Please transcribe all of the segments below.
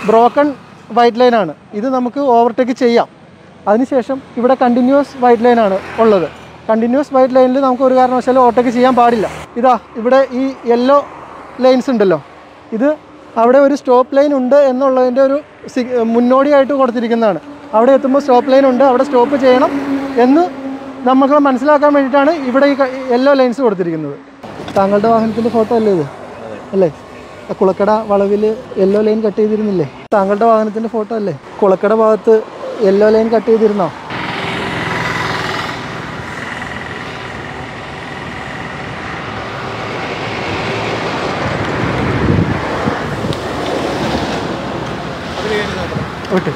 broken white ലൈനാണ് ഇത് നമുക്ക് ഓവർടേക്ക് ചെയ്യാം അതിനുശേഷം ഇവിടെ കണ്ടിന്യൂസ് വൈറ്റ് ലൈനാണ് ഉള്ളത് കണ്ടിന്യൂസ് വൈറ്റ് ലൈനിൽ നമുക്ക് ഒരു കാരണവശാലും ഓവർടേക്ക് ചെയ്യാൻ പാടില്ല ഇതാ ഇവിടെ ഈ യെല്ലോ ലൈൻസ് ഉണ്ടല്ലോ ഇത് അവിടെ ഒരു സ്റ്റോപ്പ് ലൈൻ ഉണ്ട് എന്നുള്ളതിൻ്റെ ഒരു സി- മുന്നോടിയായിട്ട് കൊടുത്തിരിക്കുന്നതാണ് അവിടെ എത്തുമ്പോൾ സ്റ്റോപ്പ് ലൈൻ ഉണ്ട് അവിടെ സ്റ്റോപ്പ് ചെയ്യണം എന്ന് നമുക്ക് മനസ്സിലാക്കാൻ വേണ്ടിയിട്ടാണ് ഇവിടെ ഈ യെല്ലോ ലൈൻസ് കൊടുത്തിരിക്കുന്നത് താങ്കളുടെ വാഹനത്തിൻ്റെ ഫോട്ടോ അല്ലേ ഇത് അല്ലേ ആ കുളക്കട വളവിൽ യെല്ലോ ലൈൻ കട്ട് ചെയ്തിരുന്നില്ലേ താങ്കളുടെ വാഹനത്തിൻ്റെ ഫോട്ടോ അല്ലേ കുളക്കട ഭാഗത്ത് യെല്ലോ ലൈൻ കട്ട് ചെയ്തിരുന്നോ ഓട്ടെ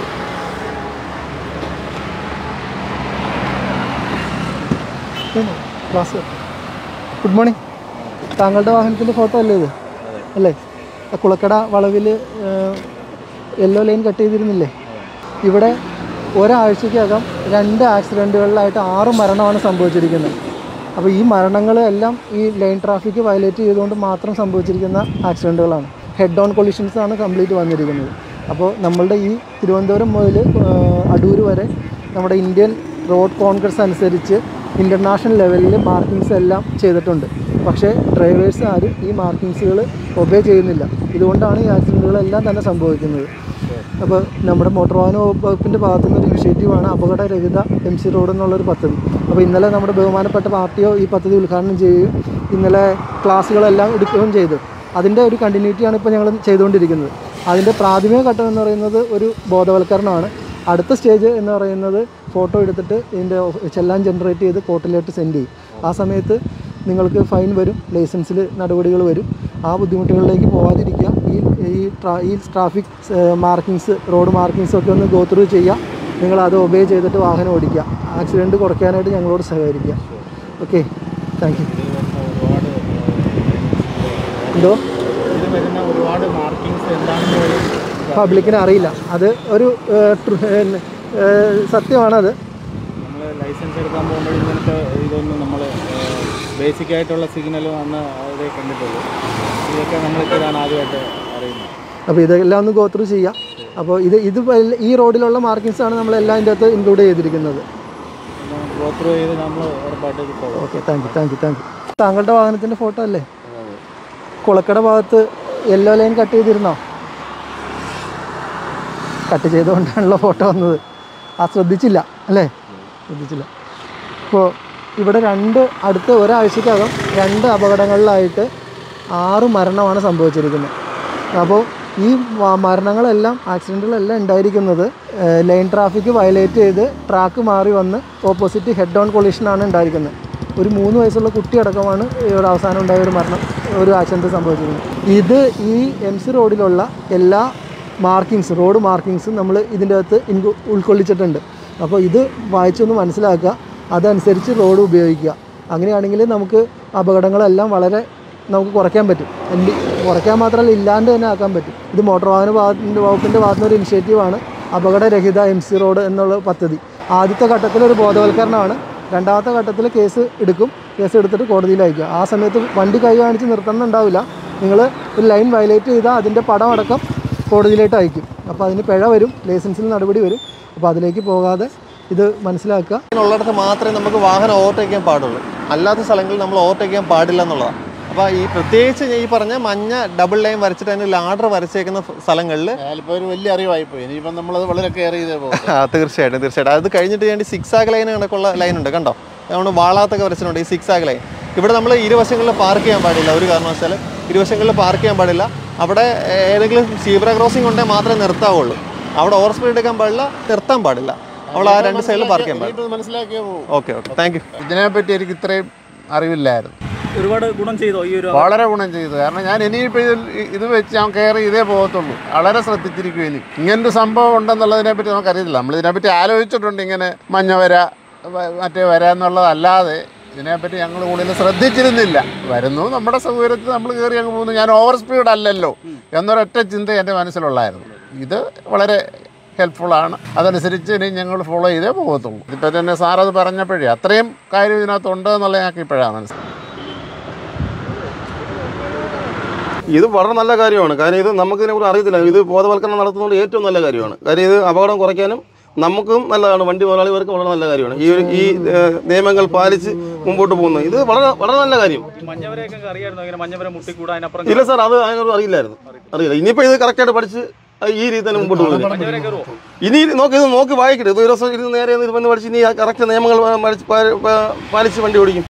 ക്ലാസ് ഗുഡ് മോർണിംഗ് താങ്കളുടെ വാഹനത്തിൻ്റെ ഫോട്ടോ അല്ലേ ഇത് അല്ലേ ആ കുളക്കട വളവിൽ യെല്ലോ ലൈൻ കട്ട് ചെയ്തിരുന്നില്ലേ ഇവിടെ ഒരാഴ്ചക്കകം രണ്ട് ആക്സിഡൻറ്റുകളിലായിട്ട് ആറ് മരണമാണ് സംഭവിച്ചിരിക്കുന്നത് അപ്പോൾ ഈ മരണങ്ങളെല്ലാം ഈ ലൈൻ ട്രാഫിക് വയലേറ്റ് ചെയ്തുകൊണ്ട് മാത്രം സംഭവിച്ചിരിക്കുന്ന ആക്സിഡൻറ്റുകളാണ് ഹെഡ് ഓൺ കൊളിഷൻസ് ആണ് കംപ്ലീറ്റ് വന്നിരിക്കുന്നത് അപ്പോൾ നമ്മളുടെ ഈ തിരുവനന്തപുരം മുതൽ അടൂർ വരെ നമ്മുടെ ഇന്ത്യൻ റോഡ് കോൺഗ്രസ് അനുസരിച്ച് ഇൻ്റർനാഷണൽ ലെവലിൽ മാർക്കിങ്സ് എല്ലാം ചെയ്തിട്ടുണ്ട് പക്ഷേ ഡ്രൈവേഴ്സ് ആരും ഈ മാർക്കിങ്സുകൾ ഒബേ ചെയ്യുന്നില്ല ഇതുകൊണ്ടാണ് ഈ ആക്സിഡൻറ്റുകളെല്ലാം തന്നെ സംഭവിക്കുന്നത് അപ്പോൾ നമ്മുടെ മോട്ടോർ വാഹന വകുപ്പിൻ്റെ ഭാഗത്തു നിന്നൊരു ഇനിഷ്യേറ്റീവാണ് അപകടരഹിത എം സി റോഡ് എന്നുള്ളൊരു പദ്ധതി അപ്പോൾ ഇന്നലെ നമ്മുടെ ബഹുമാനപ്പെട്ട പാർട്ടിയോ ഈ പദ്ധതി ഉദ്ഘാടനം ചെയ്യുകയും ഇന്നലെ ക്ലാസ്സുകളെല്ലാം എടുക്കുകയും ചെയ്തു അതിൻ്റെ ഒരു കണ്ടിന്യൂറ്റിയാണ് ഇപ്പോൾ ഞങ്ങൾ ചെയ്തുകൊണ്ടിരിക്കുന്നത് അതിൻ്റെ പ്രാഥമിക ഘട്ടം എന്ന് പറയുന്നത് ഒരു ബോധവൽക്കരണമാണ് അടുത്ത സ്റ്റേജ് എന്ന് പറയുന്നത് ഫോട്ടോ എടുത്തിട്ട് ഇതിൻ്റെ ചെല്ലാൻ ജനറേറ്റ് ചെയ്ത് കോർട്ടിലോട്ട് സെൻഡ് ചെയ്യും ആ സമയത്ത് നിങ്ങൾക്ക് ഫൈൻ വരും ലൈസൻസിൽ നടപടികൾ വരും ആ ബുദ്ധിമുട്ടുകളിലേക്ക് പോകാതിരിക്കുക ഈ ഈ ട്രാ ഈ ട്രാഫിക് മാർക്കിങ്സ് റോഡ് മാർക്കിങ്സ് ഒക്കെ ഒന്ന് ഗോ ത്രൂ ചെയ്യുക നിങ്ങൾ അത് ഒബേ ചെയ്തിട്ട് വാഹനം ഓടിക്കുക ആക്സിഡൻറ്റ് കുറയ്ക്കാനായിട്ട് ഞങ്ങളോട് സഹകരിക്കുക ഓക്കെ താങ്ക് യു ഒരുപാട് എന്തോ ഇത് വരുന്ന ഒരുപാട് മാർക്കിങ്സ് എന്താണെന്ന് പോലും പബ്ലിക്കിന് അറിയില്ല അത് ഒരു ഏഹ്, ട്രു- ഏഹ്, ഏഹ്, സത്യമാണത് നമ്മൾ ലൈസൻസ് എടുക്കാൻ പോകുമ്പോൾ ഇങ്ങനത്തെ ഇതൊന്നും നമ്മൾ ബേസിക് ആയിട്ടുള്ള സിഗ്നൽ വന്ന് അതേ കണ്ടിട്ടുള്ളൂ ഇതൊക്കെ നമ്മളിപ്പോഴാണ് ആദ്യമായിട്ട് അറിയുന്നത് അപ്പോൾ ഇതെല്ലാം ഒന്ന് ഗോ ത്രൂ ചെയ്യാം അപ്പോൾ ഇത് ഇത് വല്ല- ഈ റോഡിലുള്ള മാർക്കിങ്സ് ആണ് നമ്മളെല്ലാം ഇതിൻ്റെ അകത്ത് ഇൻക്ലൂഡ് ചെയ്തിരിക്കുന്നത് ഗോ ത്രൂ ചെയ്ത് നമ്മൾ ഉറപ്പായിട്ട് ഇത് follow okay thank you thank you thank you താങ്കളുടെ വാഹനത്തിൻ്റെ ഫോട്ടോ അല്ലേ കുളക്കട ഭാഗത്ത് യെല്ലോ ലൈൻ കട്ട് ചെയ്തിരുന്നോ കട്ട് ചെയ്തുകൊണ്ടാണല്ലോ ഫോട്ടോ വന്നത് ആ ശ്രദ്ധിച്ചില്ല അല്ലേ ശ്രദ്ധിച്ചില്ല അപ്പോൾ ഇവിടെ രണ്ട് അടുത്ത ഒരാഴ്ചക്കകം രണ്ട് അപകടങ്ങളിലായിട്ട് ആറ് മരണമാണ് സംഭവിച്ചിരിക്കുന്നത് അപ്പോൾ ഈ വ- മരണങ്ങളെല്ലാം ആക്സിഡൻറ്റുകളെല്ലാം ഉണ്ടായിരിക്കുന്നത് ഏഹ്, ലൈൻ ട്രാഫിക് വയലേറ്റ് ചെയ്ത് ട്രാക്ക് മാറി വന്ന് ഓപ്പോസിറ്റ് ഹെഡ് ഓൺ കൊളീഷനാണ് ഉണ്ടായിരിക്കുന്നത് ഒരു മൂന്ന് വയസ്സുള്ള കുട്ടി അടക്കമാണ് ഇവിടെ അവസാനം ഉണ്ടായ ഒരു മരണം ഒരു ആക്സിഡൻറ്റ് സംഭവിച്ചിരിക്കുന്നത് ഇത് ഈ എം സി റോഡിലുള്ള എല്ലാ മാർക്കിങ്സ് റോഡ് മാർക്കിങ്സും നമ്മൾ ഇതിൻ്റെ അകത്ത് ഇൻകു ഉൾക്കൊള്ളിച്ചിട്ടുണ്ട് അപ്പോൾ ഇത് വായിച്ചൊന്ന് മനസ്സിലാക്കുക അതനുസരിച്ച് റോഡ് ഉപയോഗിക്കുക അങ്ങനെയാണെങ്കിൽ നമുക്ക് അപകടങ്ങളെല്ലാം വളരെ നമുക്ക് കുറയ്ക്കാൻ പറ്റും എന്ത് കുറയ്ക്കാൻ മാത്രമല്ല ഇല്ലാണ്ട് തന്നെ ആക്കാൻ പറ്റും ഇത് മോട്ടോർ വാഹന ഭാഗത്തിൻ്റെ വകുപ്പിൻ്റെ ഭാഗത്തുനിന്ന് ഒരു ഇനിഷ്യേറ്റീവാണ് അപകടരഹിത എം സി റോഡ് എന്നുള്ള പദ്ധതി ആദ്യത്തെ ഘട്ടത്തിൽ ഒരു ബോധവൽക്കരണമാണ് രണ്ടാമത്തെ ഘട്ടത്തിൽ കേസ് എടുക്കും കേസ് എടുത്തിട്ട് കോടതിയിൽ അയക്കുക ആ സമയത്ത് വണ്ടി കൈ കാണിച്ച് നിർത്തുന്നുണ്ടാവില്ല നിങ്ങൾ ഒരു ലൈൻ വയലേറ്റ് ചെയ്താൽ അതിൻ്റെ പടം അടക്കം കോടതിയിലേക്ക് അയക്കും അപ്പോൾ അതിന് പിഴ വരും ലൈസൻസിൽ നടപടി വരും അപ്പോൾ അതിലേക്ക് പോകാതെ ഇത് മനസ്സിലാക്കുക ഉള്ളിടത്ത് മാത്രമേ നമുക്ക് വാഹനം ഓവർടേക്ക് ചെയ്യാൻ പാടുള്ളൂ അല്ലാത്ത സ്ഥലങ്ങളിൽ നമ്മൾ ഓവർടേക്ക് ചെയ്യാൻ പാടില്ല എന്നുള്ളതാണ് അപ്പോൾ ഈ പ്രത്യേകിച്ച് ഈ പറഞ്ഞ മഞ്ഞ ഡബിൾ ലൈൻ വരച്ചിട്ട് അതിന് ലാഡർ വരച്ചേക്കുന്ന സ്ഥലങ്ങളിൽ ഞാനിപ്പോൾ ഒരു വലിയ അറിവായിപ്പോയി ഇനിയിപ്പം നമ്മളത് വളരെ കെയർ ചെയ്തേ പോകും ആ തീർച്ചയായിട്ടും തീർച്ചയായിട്ടും അത് കഴിഞ്ഞിട്ട് വേണ്ടി സിക്സ് ആഗ് ലൈൻ കണക്കുള്ള ലൈൻ ഉണ്ട് കണ്ടോ നമ്മൾ വാളാത്തൊക്കെ വരച്ചിട്ടുണ്ട് ഈ സിക്സ് ആഗ് ലൈൻ ഇവിടെ നമ്മൾ ഇരുവശങ്ങളിൽ പാർക്ക് ചെയ്യാൻ പാടില്ല ഒരു കാരണവശാലും ഇരുവശങ്ങളിൽ പാർക്ക് ചെയ്യാൻ പാടില്ല അവിടെ ഏതെങ്കിലും സീബ്ര ക്രോസിംഗ് ഉണ്ടെങ്കിൽ മാത്രമേ നിർത്താവുള്ളൂ അവിടെ ഓവർ സ്പീഡ് എടുക്കാൻ പാടില്ല നിർത്താൻ പാടില്ല അവിടെ ആ രണ്ട് സൈഡിൽ പാർക്ക് ചെയ്യാൻ പാടില്ല മനസ്സിലാക്കിയേ പോകും ഓക്കെ ഓക്കെ താങ്ക് യു ഇതിനെപ്പറ്റി എനിക്ക് ഇത്രയും അറിവില്ലായിരുന്നു ഒരുപാട് ഗുണം ചെയ്തോ ഈ ഒരു വളരെ ഗുണം ചെയ്തു കാരണം ഞാൻ ഇനിയിപ്പോൾ ഇത് ഇത് വെച്ച് ഞാൻ കെയർ ചെയ്തേ പോകത്തുള്ളൂ വളരെ ശ്രദ്ധിച്ചിരിക്കും ഇനി ഇങ്ങനൊരു സംഭവം ഉണ്ടെന്നുള്ളതിനെ പറ്റി നമുക്കറിയില്ല നമ്മൾ ഇതിനെപ്പറ്റി ആലോചിച്ചിട്ടുണ്ട് ഇങ്ങനെ മഞ്ഞ വര വ- മറ്റേ വര എന്നുള്ളതല്ലാതെ ഇതിനെപ്പറ്റി ഞങ്ങൾ കൂടുതൽ ശ്രദ്ധിച്ചിരുന്നില്ല വരുന്നു നമ്മുടെ സൗകര്യത്തിൽ നമ്മൾ കയറി അങ്ങ് പോകുന്നു ഞാൻ ഓവർ സ്പീഡ് അല്ലല്ലോ എന്നൊരൊറ്റ ചിന്ത എൻ്റെ മനസ്സിലുള്ളായിരുന്നു ഇത് വളരെ ഹെൽപ്ഫുള്ളാണ് അതനുസരിച്ച് ഇനി ഞങ്ങൾ ഫോളോ ചെയ്തേ പോകത്തുള്ളൂ ഇതിപ്പോൾ തന്നെ സാറത് പറഞ്ഞപ്പോഴേ അത്രയും കാര്യം ഇതിനകത്തുണ്ട് എന്നുള്ള ഞങ്ങൾക്ക് ഇപ്പോഴാണ് മനസ്സിലായത് ഇത് വളരെ നല്ല കാര്യമാണ് കാര്യം ഇത് നമുക്ക് ഇതിനെക്കുറിച്ച് അറിയത്തില്ല ഇത് ബോധവൽക്കരണം നടത്തുന്നത് ഏറ്റവും നല്ല കാര്യമാണ് കാര്യം ഇത് അപകടം കുറയ്ക്കാനും നമുക്കും നല്ലതാണ് വണ്ടി മുതലാളികൾക്ക് വളരെ നല്ല കാര്യമാണ് ഈ ഒരു- ഈ ഏഹ്, നിയമങ്ങൾ പാലിച്ച് മുമ്പോട്ട് പോകുന്നത് ഇത് വളരെ വളരെ നല്ല കാര്യം ഈ മഞ്ഞവരെയൊക്കെ അറിയായിരുന്നു ഇങ്ങനെ മഞ്ഞവരെ മുട്ടിക്കൂടാ അതിനപ്പുറം ഇല്ല സാർ അത് അതിനോട് അറിയില്ലായിരുന്നു അറിയില്ല ഇനിയിപ്പോൾ ഇത് കറക്റ്റായിട്ട് പഠിച്ച് ഈ രീതി തന്നെ മുമ്പോട്ട് പോകുന്നത് മഞ്ഞവരെ കയറുമോ ഇനി നോക്കി ഇത് നോക്കി വായിക്കട്ടെ ഇത് ഒരു ദിവസം ഇരുന്ന് നേരെ ഇത് വന്ന് പഠിച്ച് ഇനി കറക്റ്റ് നിയമങ്ങൾ പാലിച്ച് പാലിച്ച് വണ്ടി ഓടിക്കും